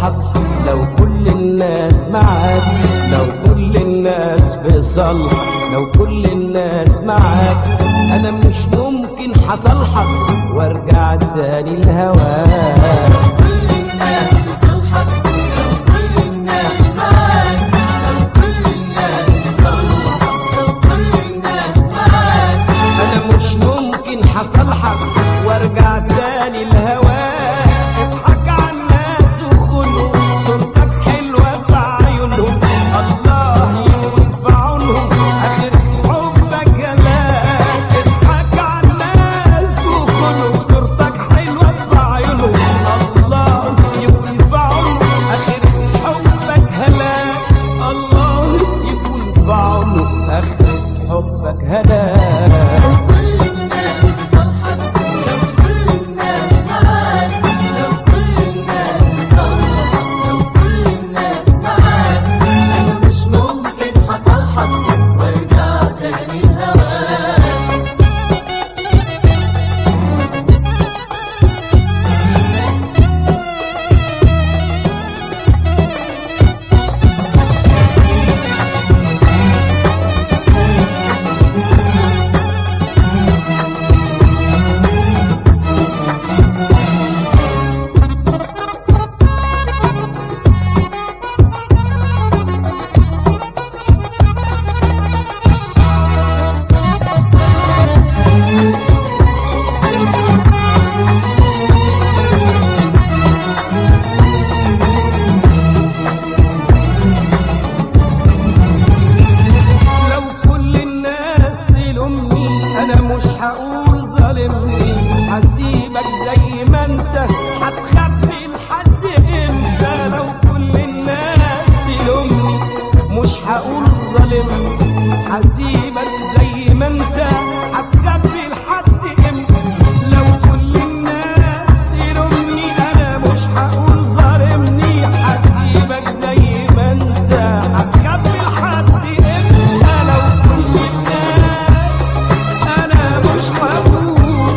صالحك لو كل الناس معاك لو كل الناس في صالحك لو كل الناس معاك انا مش ممكن حصلحك وارجع تاني لهواك كل الناس في صالحك لو كل الناس معاك لو كل الناس في صالحك لو كل الناس معاك انا مش ممكن حصلحك وارجع تاني لهواك اضحك على الناس وخلهم صورتك حلوه في عيونهم الله يكون في عونهم اخر حبك جمال اضحك على الناس وخلهم صورتك حلوه في عيونهم الله يكون في عونهم اخر حبك هلاك الله يكون في عونهم اخر حبك هلاك كل الناس في صالحك لو كل الناس معاك لو كل الناس في صالحك لو كل الناس معاك انا مش ممكن حصلحك وارجع تاني لهواك لو كل الناس تلومني انا مش هقول ظالمني هسيبك زي ما انت هتخبي لحد امتى لو كل الناس تلومني مش هقول ظالمني هسيبك زي ما انت هتخبي لحد امتى لو كل الناس تلومني انا مش هقول ظالمني هسيبك زي ما انت هتخبي لحد امتى لو كل الناس انا مش هقول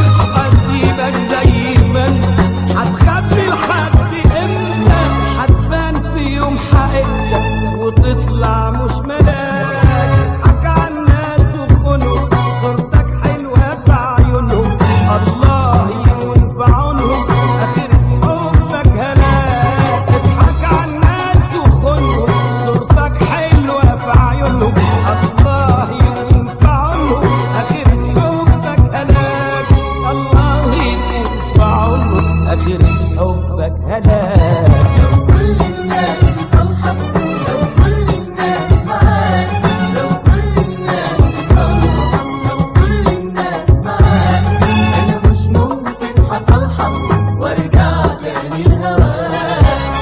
هسيبك زي ما انت هتخبي لحد امتى هتبان في يوم حقيقتك وتطلع مش ملاك اضحك على الناس وخنهم صورتك حلوه في عيونهم الله يكون في عونهم اخر حبك هلاك اضحك على الناس وخنهم صورتك حلوه في عيونهم الله يكون في عونهم اخر حبك هلاك الله يكون في عونهم اخر حبك هلاك لو كل الناس في صالحك لو كل الناس معاك لو كل الناس في صالحك لو كل الناس معاك انا مش ممكن حصلحك وارجع تاني لهواك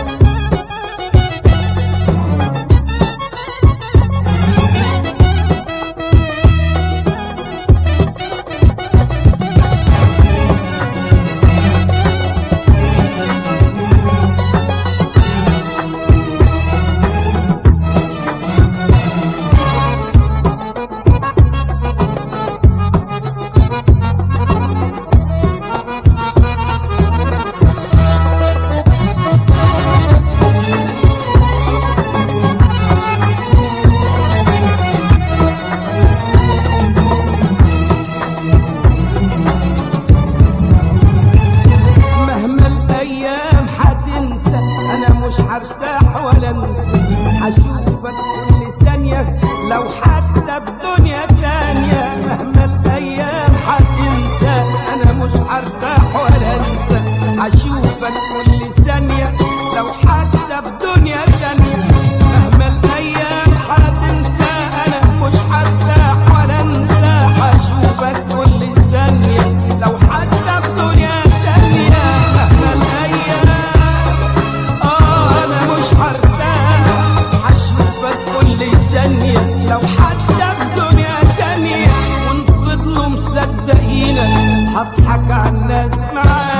مهما الايام هتنسى انا مش هرتاح ولا انسى هشوفك كل ثانيه لو حتى في دنيا تانية مهما الايام هتنسى انا مش هرتاح ولا انسى هشوفك كل ثانيه لو حتى في دنيا تانية مهما الايام هتنسى انا مش هرتاح ولا انسى هشوفك كل ثانيه لو حتى في دنيا تانية مهما الايام اه انا مش هرتاح هشوفك كل ثانية لو حتى في دنيا تانية وان فضلوا مصدقينك هضحك على الناس معاك